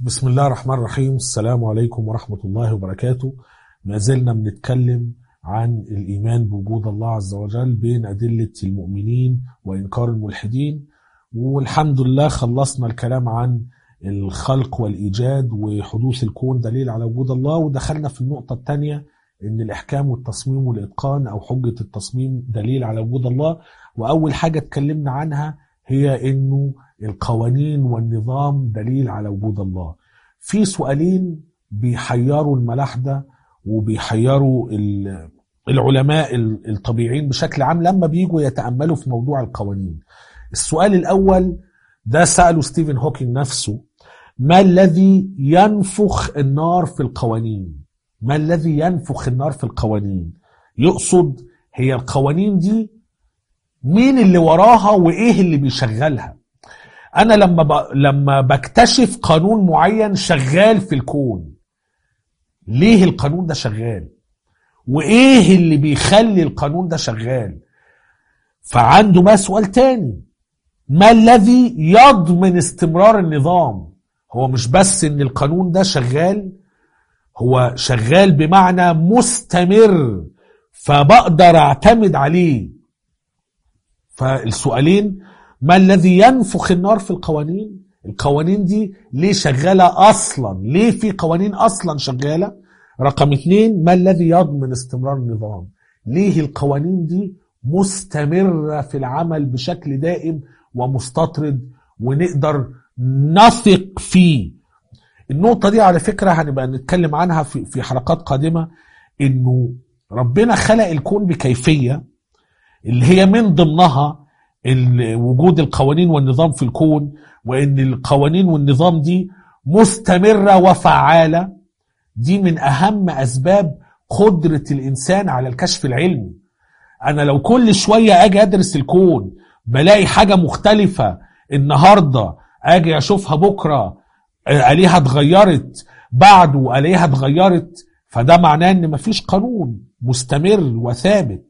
بسم الله الرحمن الرحيم السلام عليكم ورحمة الله وبركاته ما زلنا بنتكلم عن الإيمان بوجود الله عز وجل بين أدلة المؤمنين وإنكار الملحدين والحمد لله خلصنا الكلام عن الخلق والإيجاد وحدوث الكون دليل على وجود الله ودخلنا في النقطة الثانية إن الإحكام والتصميم والإتقان أو حجة التصميم دليل على وجود الله وأول حاجة اتكلمنا عنها هي إنه القوانين والنظام دليل على وجود الله في سؤالين بيحيروا الملاحدة وبيحيروا العلماء الطبيعيين بشكل عام لما بيجوا يتأملوا في موضوع القوانين السؤال الأول ده سأله ستيفن هوكينج نفسه ما الذي ينفخ النار في القوانين ما الذي ينفخ النار في القوانين يقصد هي القوانين دي مين اللي وراها وايه اللي بيشغلها انا لما ب... لما بكتشف قانون معين شغال في الكون ليه القانون ده شغال وايه اللي بيخلي القانون ده شغال فعنده بقى سؤال تاني ما الذي يضمن استمرار النظام هو مش بس ان القانون ده شغال هو شغال بمعنى مستمر فبقدر اعتمد عليه فالسؤالين ما الذي ينفخ النار في القوانين القوانين دي ليه شغالة أصلا ليه في قوانين أصلا شغالة رقم اتنين ما الذي يضمن استمرار النظام ليه القوانين دي مستمرة في العمل بشكل دائم ومستطرد ونقدر نثق فيه النقطة دي على فكرة هنبقى نتكلم عنها في, في حلقات قادمة انه ربنا خلق الكون بكيفية اللي هي من ضمنها وجود القوانين والنظام في الكون وان القوانين والنظام دي مستمرة وفعالة دي من اهم اسباب قدرة الانسان على الكشف العلمي انا لو كل شوية اجي ادرس الكون بلاقي حاجة مختلفة النهاردة اجي اشوفها بكرة اليها اتغيرت بعده اليها اتغيرت فده معناه ان مفيش قانون مستمر وثابت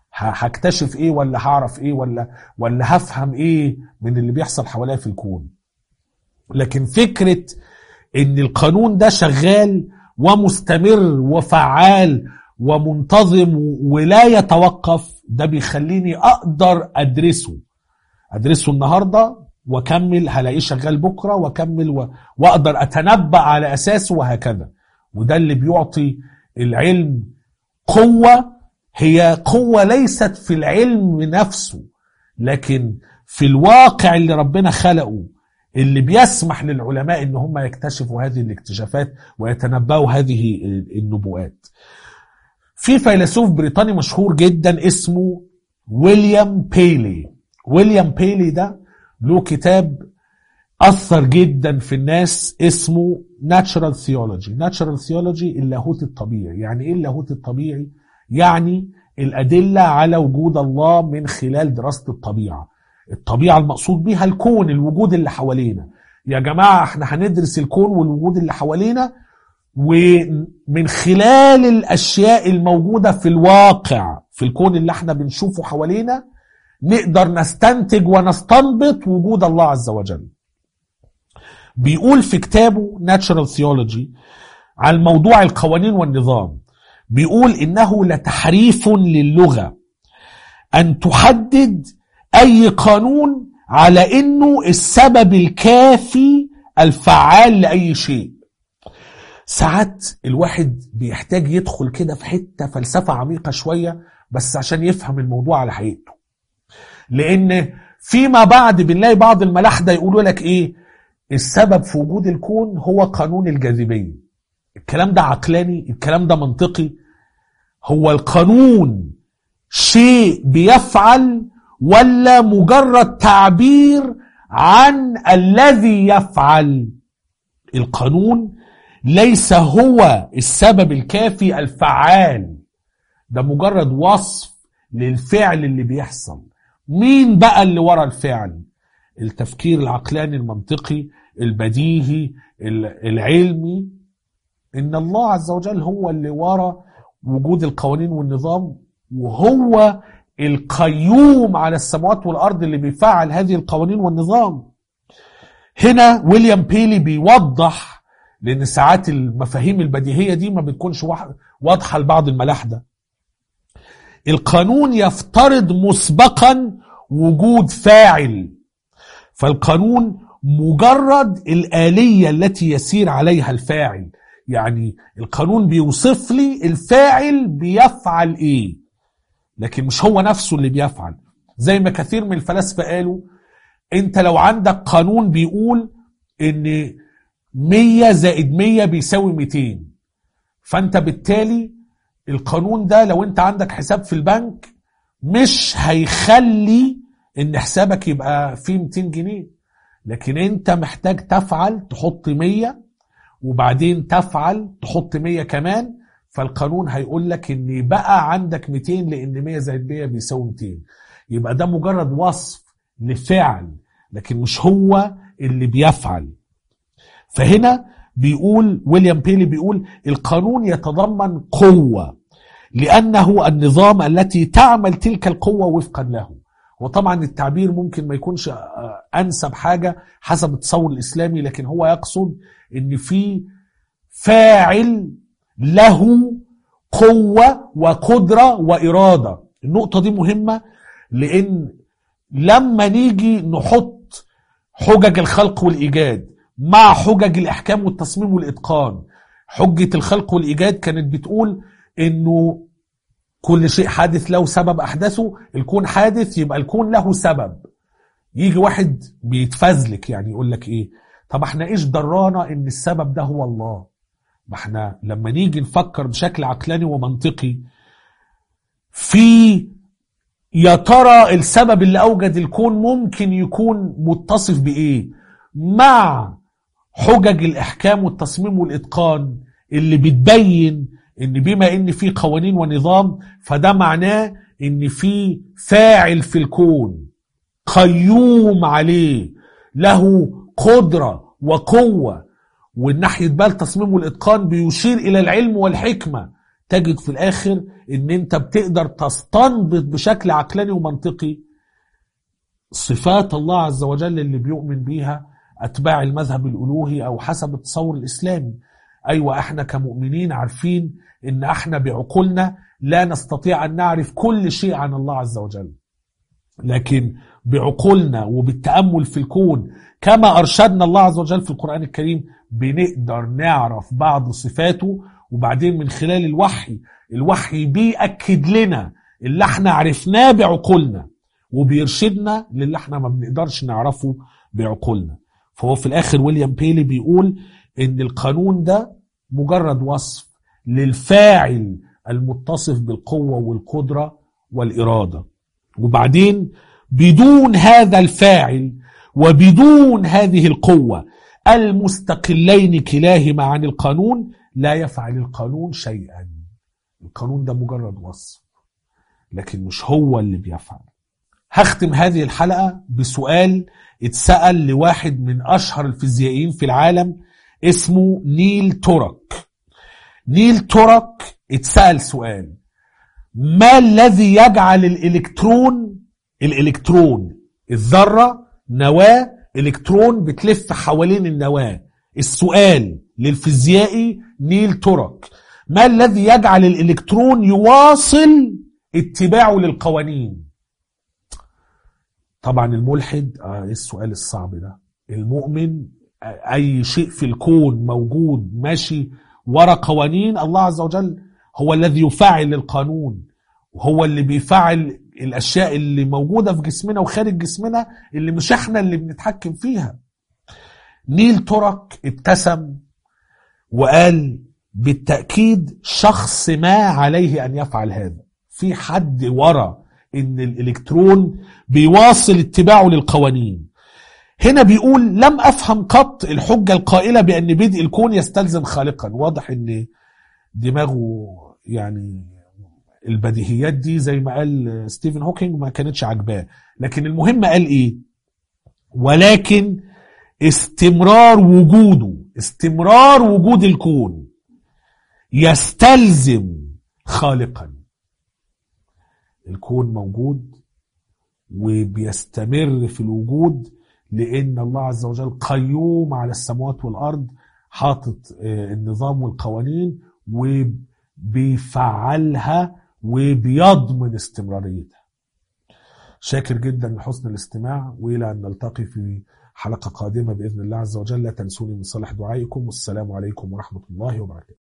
هكتشف ايه ولا هعرف ايه ولا ولا هفهم ايه من اللي بيحصل حواليا في الكون لكن فكرة ان القانون ده شغال ومستمر وفعال ومنتظم ولا يتوقف ده بيخليني اقدر ادرسه ادرسه النهارده واكمل هلاقيه شغال بكره واكمل و... واقدر اتنبأ على اساسه وهكذا وده اللي بيعطي العلم قوه هي قوة ليست في العلم نفسه لكن في الواقع اللي ربنا خلقه اللي بيسمح للعلماء ان هم يكتشفوا هذه الاكتشافات ويتنبأوا هذه النبوءات في فيلسوف بريطاني مشهور جدا اسمه ويليام بيلي ويليام بيلي ده له كتاب أثر جدا في الناس اسمه Natural Theology Natural Theology اللاهوت الطبيعي يعني إيه اللاهوت الطبيعي؟ يعني الأدلة على وجود الله من خلال دراسة الطبيعة الطبيعة المقصود بها الكون الوجود اللي حوالينا يا جماعة احنا هندرس الكون والوجود اللي حوالينا ومن خلال الأشياء الموجودة في الواقع في الكون اللي احنا بنشوفه حوالينا نقدر نستنتج ونستنبط وجود الله عز وجل بيقول في كتابه Natural Theology عن موضوع القوانين والنظام بيقول انه لتحريف للغه ان تحدد اي قانون على انه السبب الكافي الفعال لاي شيء ساعات الواحد بيحتاج يدخل كده في حته فلسفه عميقه شويه بس عشان يفهم الموضوع على حقيقته لان فيما بعد بنلاقي بعض الملاحده يقولوا لك ايه السبب في وجود الكون هو قانون الجاذبيه الكلام ده عقلاني الكلام ده منطقي هو القانون شيء بيفعل ولا مجرد تعبير عن الذي يفعل القانون ليس هو السبب الكافي الفعال ده مجرد وصف للفعل اللي بيحصل مين بقى اللي ورا الفعل التفكير العقلاني المنطقي البديهي العلمي ان الله عز وجل هو اللي ورا وجود القوانين والنظام وهو القيوم على السماوات والارض اللي بيفعل هذه القوانين والنظام هنا ويليام بيلي بيوضح لان ساعات المفاهيم البديهيه دي ما بتكونش واح- واضحه لبعض الملاحده القانون يفترض مسبقا وجود فاعل فالقانون مجرد الآلية التي يسير عليها الفاعل يعني القانون بيوصف لي الفاعل بيفعل ايه لكن مش هو نفسه اللي بيفعل زي ما كثير من الفلاسفة قالوا انت لو عندك قانون بيقول ان 100 زائد 100 بيساوي 200 فانت بالتالي القانون ده لو انت عندك حساب في البنك مش هيخلي ان حسابك يبقى فيه 200 جنيه لكن انت محتاج تفعل تحط 100 وبعدين تفعل تحط 100 كمان فالقانون هيقول لك ان بقى عندك 200 لان 100 زائد 100 بيساوي 200 يبقى ده مجرد وصف لفعل لكن مش هو اللي بيفعل فهنا بيقول ويليام بيلي بيقول القانون يتضمن قوة لأنه النظام التي تعمل تلك القوة وفقا له وطبعا التعبير ممكن ما يكونش آه، أنسب حاجة حسب التصور الإسلامي لكن هو يقصد إن في فاعل له قوة وقدرة وإرادة النقطة دي مهمة لأن لما نيجي نحط حجج الخلق والإيجاد مع حجج الإحكام والتصميم والإتقان حجة الخلق والإيجاد كانت بتقول إنه كل شيء حادث له سبب أحدثه الكون حادث يبقى الكون له سبب يجي واحد بيتفزلك يعني يقول لك إيه طب احنا إيش درانا إن السبب ده هو الله ما احنا لما نيجي نفكر بشكل عقلاني ومنطقي في يا ترى السبب اللي اوجد الكون ممكن يكون متصف بايه مع حجج الاحكام والتصميم والاتقان اللي بتبين ان بما ان في قوانين ونظام فده معناه ان في فاعل في الكون قيوم عليه له قدرة وقوة والناحية بقى التصميم والإتقان بيشير إلى العلم والحكمة تجد في الآخر إن أنت بتقدر تستنبط بشكل عقلاني ومنطقي صفات الله عز وجل اللي بيؤمن بيها أتباع المذهب الألوهي أو حسب التصور الإسلامي أيوة إحنا كمؤمنين عارفين إن إحنا بعقولنا لا نستطيع أن نعرف كل شيء عن الله عز وجل لكن بعقولنا وبالتأمل في الكون كما أرشدنا الله عز وجل في القرآن الكريم بنقدر نعرف بعض صفاته وبعدين من خلال الوحي الوحي بيأكد لنا اللي احنا عرفناه بعقولنا وبيرشدنا للي احنا ما بنقدرش نعرفه بعقولنا فهو في الاخر ويليام بيلي بيقول ان القانون ده مجرد وصف للفاعل المتصف بالقوة والقدرة والإرادة وبعدين بدون هذا الفاعل وبدون هذه القوة المستقلين كلاهما عن القانون لا يفعل القانون شيئا القانون ده مجرد وصف لكن مش هو اللي بيفعل هختم هذه الحلقة بسؤال اتسأل لواحد من أشهر الفيزيائيين في العالم اسمه نيل تورك نيل تورك اتسأل سؤال ما الذي يجعل الإلكترون الإلكترون الذرة نواة إلكترون بتلف حوالين النواة السؤال للفيزيائي نيل تورك ما الذي يجعل الإلكترون يواصل اتباعه للقوانين طبعا الملحد آه إيه السؤال الصعب ده المؤمن آه، أي شيء في الكون موجود ماشي ورا قوانين الله عز وجل هو الذي يفعل القانون وهو اللي بيفعل الاشياء اللي موجوده في جسمنا وخارج جسمنا اللي مش احنا اللي بنتحكم فيها نيل تورك ابتسم وقال بالتاكيد شخص ما عليه ان يفعل هذا في حد ورا ان الالكترون بيواصل اتباعه للقوانين هنا بيقول لم افهم قط الحجه القائله بان بدء الكون يستلزم خالقا واضح ان دماغه يعني البديهيات دي زي ما قال ستيفن هوكينج ما كانتش عاجباه لكن المهم قال ايه ولكن استمرار وجوده استمرار وجود الكون يستلزم خالقا الكون موجود وبيستمر في الوجود لان الله عز وجل قيوم على السماوات والارض حاطط آه، النظام والقوانين وبيفعلها وبيضمن استمراريتها شاكر جدا لحسن الاستماع والى ان نلتقي في حلقه قادمه باذن الله عز وجل لا تنسوني من صالح دعائكم والسلام عليكم ورحمه الله وبركاته